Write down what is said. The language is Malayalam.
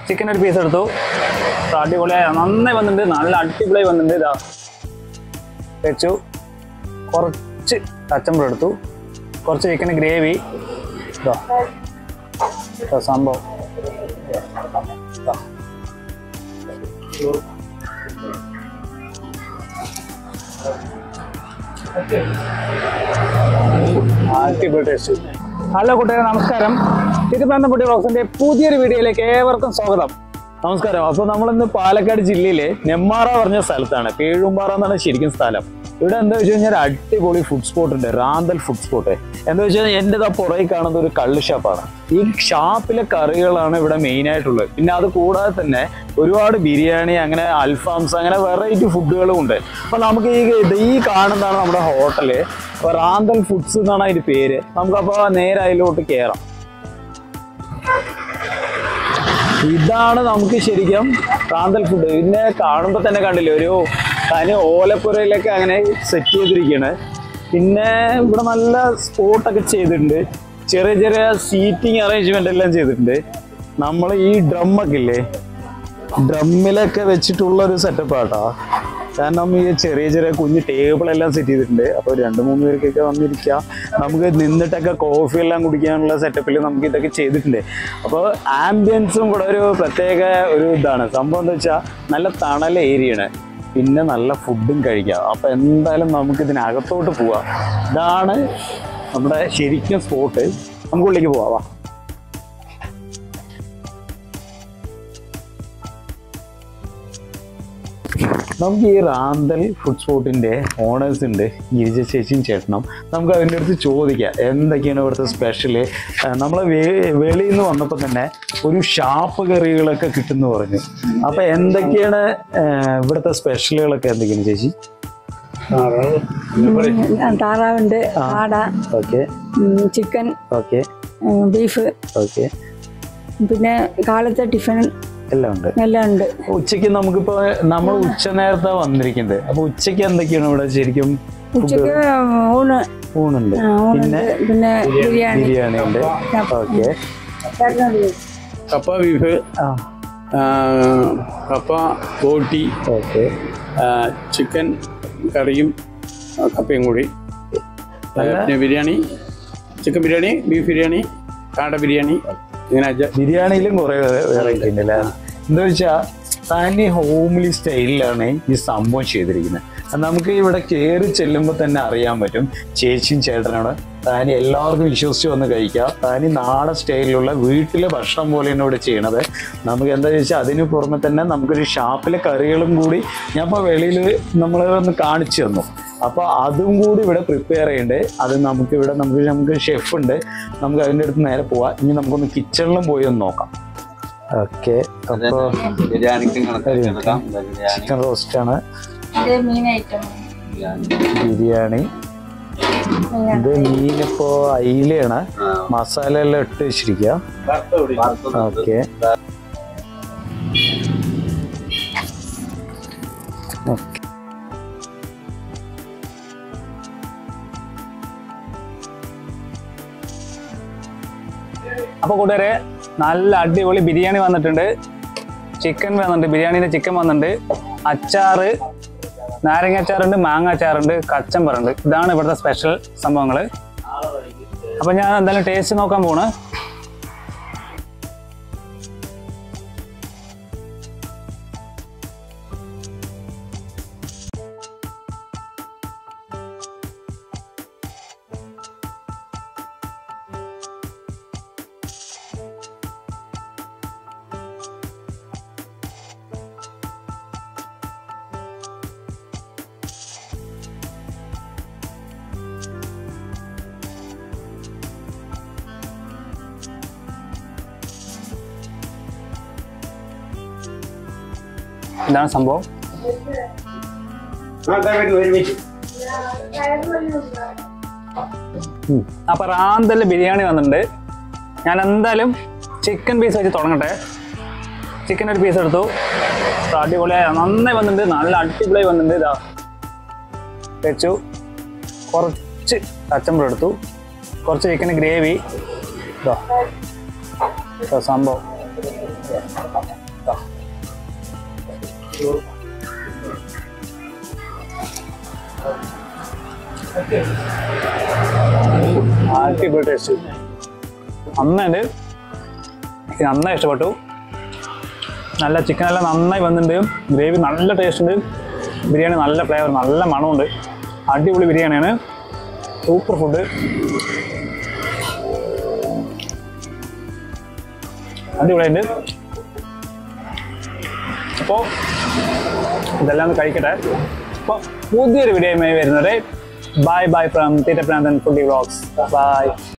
ചിക്കൻ ഒരു പീസ് എടുത്തു ഇപ്പൊ അടിപൊളിയായി നന്നായി വന്നിട്ടുണ്ട് നല്ല അടിപൊളിയായി വന്നിട്ടുണ്ട് ഇതാ വെച്ചു കുറച്ച് കച്ചമ്പർ എടുത്തു കുറച്ച് ചിക്കൻ ഗ്രേവി ഇതാ ഇതാ സംഭവം ഇതാ. അടിപൊളി ടേസ്റ്റ് ഹലോ കൂട്ടുകാരെ നമസ്കാരം തിരുവനന്തപുരം ബ്ലോഗ്സിന്റെ പുതിയൊരു വീഡിയോയിലേക്ക് ഏവർക്കും സ്വാഗതം നമസ്കാരം അപ്പോൾ നമ്മളിന്ന് പാലക്കാട് ജില്ലയിലെ നെമ്മാറ പറഞ്ഞ സ്ഥലത്താണ് പേഴുമ്പാറ എന്നാണ് ശരിക്കും സ്ഥലം ഇവിടെ എന്താ വെച്ച് കഴിഞ്ഞാൽ ഒരു അടിപൊളി ഫുഡ് സ്പോട്ട് ഉണ്ട് റാന്തൽ ഫുഡ് സ്പോട്ട് എന്താ വെച്ച് കഴിഞ്ഞാൽ എൻ്റെ ആ പുറകിൽ കാണുന്ന ഒരു കള്ള് ഷാപ്പാണ് ഈ ഷാപ്പിലെ കറികളാണ് ഇവിടെ മെയിൻ ആയിട്ടുള്ളത് പിന്നെ അത് കൂടാതെ തന്നെ ഒരുപാട് ബിരിയാണി അങ്ങനെ അൽഫാംസ് അങ്ങനെ വെറൈറ്റി ഫുഡുകളും ഉണ്ട് അപ്പൊ നമുക്ക് ഈ ഇത് ഈ കാണുന്നതാണ് നമ്മുടെ ഹോട്ടല് അപ്പൊ റാന്തൽ ഫുഡ്സ് എന്നാണ് അതിന്റെ പേര് നമുക്കപ്പോ നേരെ അതിലോട്ട് കയറാം ഇതാണ് നമുക്ക് ശരിക്കും റാന്തൽ ഫുഡ് പിന്നെ കാണുമ്പോൾ തന്നെ കണ്ടില്ലേ ഒരു തനി ഓലപ്പുരയിലൊക്കെ അങ്ങനെ സെറ്റ് ചെയ്തിരിക്കുകയാണ് പിന്നെ ഇവിടെ നല്ല സ്പോട്ടൊക്കെ ചെയ്തിട്ടുണ്ട് ചെറിയ ചെറിയ സീറ്റിംഗ് അറേഞ്ച്മെന്റ് എല്ലാം ചെയ്തിട്ടുണ്ട് നമ്മൾ ഈ ഡ്രമ്മൊക്കെ ഇല്ലേ ഡ്രമ്മിലൊക്കെ വെച്ചിട്ടുള്ള ഒരു സെറ്റപ്പ് ആട്ടോ കാരണം ഈ ചെറിയ ചെറിയ കുഞ്ഞ് ടേബിൾ എല്ലാം സെറ്റ് ചെയ്തിട്ടുണ്ട് അപ്പോൾ രണ്ട് മൂന്ന് പേർക്കൊക്കെ വന്നിരിക്കാം നമുക്ക് നിന്നിട്ടൊക്കെ കോഫി എല്ലാം കുടിക്കാനുള്ള സെറ്റപ്പിൽ നമുക്ക് ഇതൊക്കെ ചെയ്തിട്ടുണ്ട് അപ്പോൾ ആംബിയൻസും കൂടെ ഒരു പ്രത്യേക ഒരു ഇതാണ് സംഭവം എന്താ വെച്ചാൽ നല്ല തണൽ ഏരിയയാണ് പിന്നെ നല്ല ഫുഡും കഴിക്കാം അപ്പോൾ എന്തായാലും നമുക്ക് ഇതിനകത്തോട്ട് പോവാം ഇതാണ് നമ്മുടെ ശരിക്കും സ്പോട്ട് നമുക്ക് ഉള്ളിലേക്ക് പോവാം വാ നമുക്ക് ഈ റാന്തൽ ഫുഡ് സ്പോട്ടിന്റെ ഓണേഴ്സ് ഉണ്ട് ഗിരിജ ചേച്ചിയും ചേട്ടനും നമുക്ക് അതിൻ്റെ അടുത്ത് ചോദിക്കാം എന്തൊക്കെയാണ് ഇവിടുത്തെ സ്പെഷ്യല് നമ്മൾ വെളിയിൽ നിന്ന് വന്നപ്പോൾ തന്നെ ഒരു ഷാപ്പ് കറികളൊക്കെ കിട്ടുന്നു പറഞ്ഞു അപ്പൊ എന്തൊക്കെയാണ് ആ, ഇവിടുത്തെ സ്പെഷ്യലുകളൊക്കെ എന്തൊക്കെയാണ് ചേച്ചി ഉം, താറാവുണ്ട് കാട ഓക്കെ ഉം, ചിക്കൻ ഓക്കെ ഉം, ബീഫ് ഓക്കെ പിന്നെ കാലത്തെ ടിഫിൻ എല്ലാം ഉണ്ട് എല്ലാം ഉണ്ട് ഉച്ചയ്ക്ക് നമുക്കിപ്പോ നമ്മൾ ഉച്ച നേരത്തെ വന്നിരിക്കുന്നത് അപ്പൊ ഉച്ചയ്ക്ക് എന്തൊക്കെയാണ് ഇവിടെ ശരിക്കും ഉച്ചക്ക് ഊണ് ഊണുണ്ട് ആ, ഊണുണ്ട് പിന്നെ പിന്നെ ബിരിയാണി ബിരിയാണി ഉണ്ട് ഓക്കെ കപ്പ ബീഫ് ആ ആ, കപ്പ ബോട്ടി ഓക്കെ ആ, ചിക്കൻ കറിയും ആ, കപ്പയും കൂടി ആ, പിന്നെ ബിരിയാണി ചിക്കൻ ബിരിയാണി ബീഫ് ബിരിയാണി കാട ബിരിയാണി ഇങ്ങനെ അജ- ബിരിയാണിയിലും കുറെ വെറൈറ്റി ഉണ്ട് അല്ലേ എന്താ വെച്ചാ തനി ഹോംലി സ്റ്റൈലിലാണ് ഈ സംഭവം ചെയ്തിരിക്കുന്നത് അത് നമുക്ക് ഇവിടെ കയറി ചെല്ലുമ്പോൾ തന്നെ അറിയാൻ പറ്റും ചേച്ചിയും ചേട്ടനോട് താനി എല്ലാവർക്കും വിശ്വസിച്ച് വന്ന് കഴിക്കാം താനി നാടൻ സ്റ്റൈലിലുള്ള വീട്ടിലെ ഭക്ഷണം പോലെയാണ് ഇവിടെ ചെയ്യണത് നമുക്ക് എന്താ ചോദിച്ചാൽ അതിന് പുറമെ തന്നെ നമുക്കൊരു ഷാപ്പിലെ കറികളും കൂടി ഞാൻ ഇപ്പോൾ വെളിയിൽ നമ്മൾ ഒന്ന് കാണിച്ചു തന്നു അപ്പോൾ അതും കൂടി ഇവിടെ പ്രിപ്പയർ ചെയ്യണ്ടേ അത് നമുക്ക് ഇവിടെ നമുക്ക് നമുക്ക് ഷെഫ് ഉണ്ട് നമുക്ക് അതിൻ്റെ അടുത്ത് നേരെ പോവാം ഇനി നമുക്കൊന്ന് കിച്ചണിലും പോയി ഒന്ന് നോക്കാം ഓക്കെ അപ്പോൾ ബിരിയാണിക്കും കണക്കെടുക്കാം ബിരിയാണി ചിക്കൻ റോസ്റ്റ് ആണ് മീൻ ഐറ്റം ബിരിയാണി ഇത് മീനിപ്പോ അയിലയാണ് മസാല എല്ലാം ഇട്ട് വെച്ചിരിക്കുക ഓക്കെ ഓക്കെ അപ്പോൾ കൂട്ടുകാരെ നല്ല അടിപൊളി ബിരിയാണി വന്നിട്ടുണ്ട് ചിക്കൻ വന്നിട്ടുണ്ട് ബിരിയാണീൻ്റെ ചിക്കൻ വന്നിട്ടുണ്ട് അച്ചാറ് നാരങ്ങ അച്ചാറുണ്ട് മാങ്ങ അച്ചാറുണ്ട് കച്ചമ്പറുണ്ട് ഇതാണ് ഇവിടുത്തെ സ്പെഷ്യൽ സംഭവങ്ങൾ അപ്പോൾ ഞാൻ എന്തായാലും ടേസ്റ്റ് നോക്കാൻ പോണ് ഇതാണ് സംഭവം അപ്പൊ റാന്തല് ബിരിയാണി വന്നിട്ടുണ്ട് ഞാൻ എന്തായാലും ചിക്കൻ പീസ് വെച്ച് തുടങ്ങട്ടെ ചിക്കൻ ഒരു പീസ് എടുത്തു ഇപ്പൊ അടിപൊളിയായി നന്നായി വന്നിട്ടുണ്ട് നല്ല അടിപൊളിയായി വന്നിട്ടുണ്ട് ഇതാ വെച്ചു കുറച്ച് കച്ചമ്പർ എടുത്തു കുറച്ച് ചിക്കൻ ഗ്രേവി ഇതാ ഇതാ സംഭവം അടിപൊളി ടേസ്റ്റ് നന്നായിട്ട് എനിക്ക് നന്നായി ഇഷ്ടപ്പെട്ടു നല്ല ചിക്കൻ എല്ലാം നന്നായി വന്നിട്ടുണ്ട് ഗ്രേവി നല്ല ടേസ്റ്റ് ഉണ്ട് ബിരിയാണി നല്ല ഫ്ലേവർ നല്ല മണമുണ്ട് അടിപൊളി ബിരിയാണിയാണ് സൂപ്പർ ഫുഡ് അടിപൊളിയുണ്ട് അപ്പോൾ ഇതെല്ലാം ഒന്ന് കഴിക്കട്ടെ അപ്പോൾ പുതിയൊരു വീഡിയോയുമായി വരുന്നത് bye bye from Theetta Pranthan foodie vlogs by